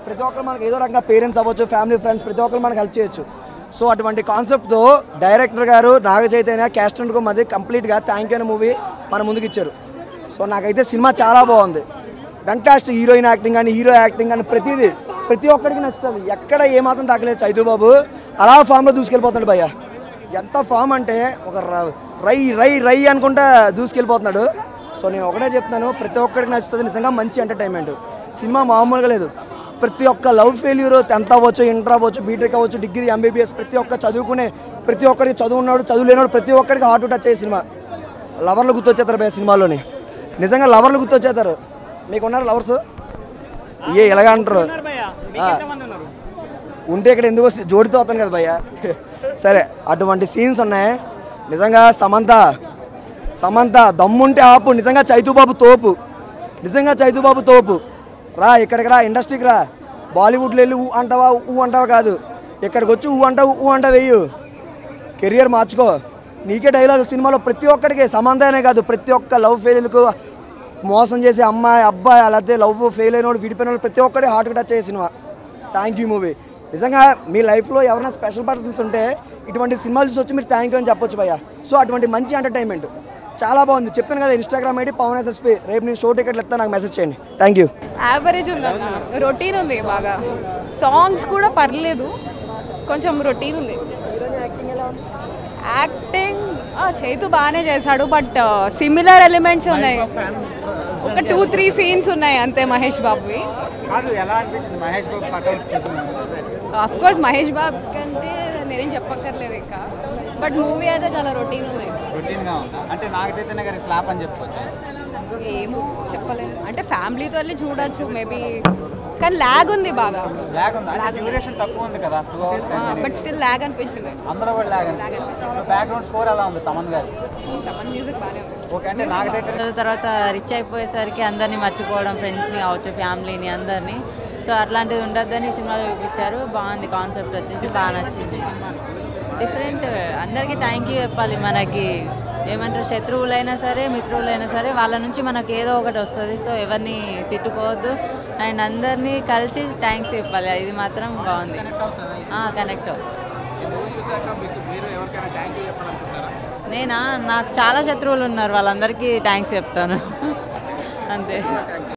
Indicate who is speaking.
Speaker 1: ప్రతి ఒక్కరు మనకి ఏదో రకంగా పేరెంట్స్ అవ్వచ్చు ఫ్యామిలీ ఫ్రెండ్స్ ప్రతి ఒక్కరు మనకి హెల్ప్ చేయొచ్చు సో అటువంటి కాన్సెప్ట్తో డైరెక్టర్ గారు నాగ చైతన్య క్యాస్ట్ అండ్ మధ్య కంప్లీట్గా థ్యాంక్ యూ అనే మూవీ మన ముందుకు ఇచ్చారు సో నాకైతే సినిమా చాలా బాగుంది ఫంటాస్టిక్ హీరోయిన్ యాక్టింగ్ కానీ హీరో యాక్టింగ్ కానీ ప్రతిదీ ప్రతి ఒక్కరికి నచ్చుతుంది ఎక్కడ ఏమాత్రం తగ్గలేదు చైతూ బాబు అలా ఫామ్లో దూసుకెళ్ళిపోతున్నాడు భయ్య ఎంత ఫామ్ అంటే ఒక ర- రై రై రై అనుకుంటా దూసుకెళ్ళిపోతున్నాడు సో నేను ఒకటే చెప్తున్నాను ప్రతి ఒక్కరికి నచ్చుతుంది నిజంగా మంచి ఎంటర్టైన్మెంట్ సినిమా మామూలుగా లేదు ప్రతి ఒక్క లవ్ ఫెయిల్యూర్ టెన్త్ అవ్వచ్చు ఇంటర్ అవ్వచ్చు బీటెక్ అవ్వచ్చు డిగ్రీ ఎంబీబీఎస్ ప్రతి ఒక్క చదువుకునే ప్రతి ఒక్కరికి చదువు ఉన్నాడు చదువు లేనివాడు ప్రతి ఒక్కరికి హార్ట్ టచ్ అయ్యే సినిమా లవర్లు గుర్తొచ్చేస్తారు భయ్య సినిమాలోని నిజంగా లవర్లు గుర్తొచ్చేస్తారు మీకు ఉన్నారు లవర్స్ ఏ ఇలాగ అంటారు ఆ. ఉంటే ఇక్కడ ఎందుకు వస్తే జోడితో అవుతాను కదా భయ్య సరే అటువంటి సీన్స్ ఉన్నాయి నిజంగా సమంత సమంత దమ్ముంటే ఆపు నిజంగా చైతూబాబు తోపు నిజంగా చైతూబాబు తోపు రా ఇక్కడికి రా ఇండస్ట్రీకి రా బాలీవుడ్లో వెళ్ళి ఊ అంటావా ఊ అంటావా కాదు ఇక్కడికి వచ్చి ఊ అంటావు ఊ అంటావు వెయ్యు కెరియర్ మార్చుకో నీకే డైలాగ్ సినిమాలో ప్రతి ఒక్కడికి సమంతనే కాదు ప్రతి ఒక్క లవ్ ఫెయిల్కు మోసం చేసే అమ్మాయి అబ్బాయి అలాగే లవ్ ఫెయిల్ అయిన వాడు విడిపోయిన వాడు ప్రతి ఒక్కటి హార్ట్ టచ్ అయ్యే సినిమా థ్యాంక్ యూ మూవీ నిజంగా మీ లైఫ్లో ఎవరైనా స్పెషల్ పర్సన్స్ ఉంటే ఇటువంటి సినిమాలు చూసి వచ్చి మీరు థ్యాంక్ యూ అని చెప్పొచ్చు భయ్య సో అటువంటి మంచి ఎంటర్టైన్మెంట్ చాలా బాగుంది చెప్పాను కదా ఇన్స్టాగ్రామ్ ఐడి పవన్ ఎస్ఎస్పీ రేపు నేను షో టికెట్లు ఇస్తాను నాకు మెసేజ్ చేయండి థ్యాంక్ యూ
Speaker 2: యావరేజ్ ఉందన్న రొటీన్ ఉంది బాగా సాంగ్స్ కూడా పర్లేదు కొంచెం రొటీన్ ఉంది యాక్టింగ్ చైతు బాగానే చేశాడు బట్ సిమిలర్ ఎలిమెంట్స్ ఉన్నాయి ఒక టూ త్రీ సీన్స్ ఉన్నాయి అంతే మహేష్ బాబువి
Speaker 3: కాదు ఎలా అనిపించింది Mahesh Babu cutout
Speaker 2: of course Mahesh Babu కంటే నేనేం చెప్పక్కర్లేదు ఇంకా బట్ మూవీ అయితే చాలా రొటీన్ ఉంది
Speaker 3: రొటీన్ గా ఉంది అంటే నాగ చైతన్య గారి ఫ్లాప్ అని చెప్పుకోవచ్చు
Speaker 2: ఏమో చెప్పలేము అంటే ఫ్యామిలీతో వెళ్ళి చూడొచ్చు మేబీ కానీ ల్యాగ్ ఉంది బాగా
Speaker 3: ల్యాగ్ ఉంది అంటే
Speaker 2: Lag ఉంది.
Speaker 3: డ్యూరేషన్ తక్కువ ఉంది కదా two hours
Speaker 2: but still lag అనిపించింది
Speaker 3: అందరూ కూడా lag
Speaker 2: Lag
Speaker 3: so background score ఎలా ఉంది తమన్ గారి
Speaker 2: తమన్ మ్యూజిక్ బాగానే ఉంది
Speaker 3: ఓకే అంటే నాగ చైతన్య
Speaker 4: రోజుల తర్వాత రిచ్ అయిపోయేసరికి అందరినీ మర్చిపోవడం ఫ్రెండ్స్ని కావచ్చు ఫ్యామిలీని అందరినీ సో అట్లాంటిది ఉండొద్దని సినిమాలో చూపించారు బాగుంది కాన్సెప్ట్ వచ్చేసి బాగా నచ్చింది డిఫరెంట్ అందరికీ థ్యాంక్ యూ చెప్పాలి మనకి ఏమంటారు శత్రువులైనా సరే మిత్రువులైనా సరే వాళ్ళ నుంచి మనకి ఏదో ఒకటి వస్తుంది సో ఎవరిని తిట్టుకోవద్దు అండ్ అందరినీ కలిసి థ్యాంక్స్ చెప్పాలి ఇది మాత్రం బాగుంది కనెక్ట్ నేనా నాకు చాలా శత్రువులు ఉన్నారు వాళ్ళందరికీ థ్యాంక్స్ చెప్తాను అంతే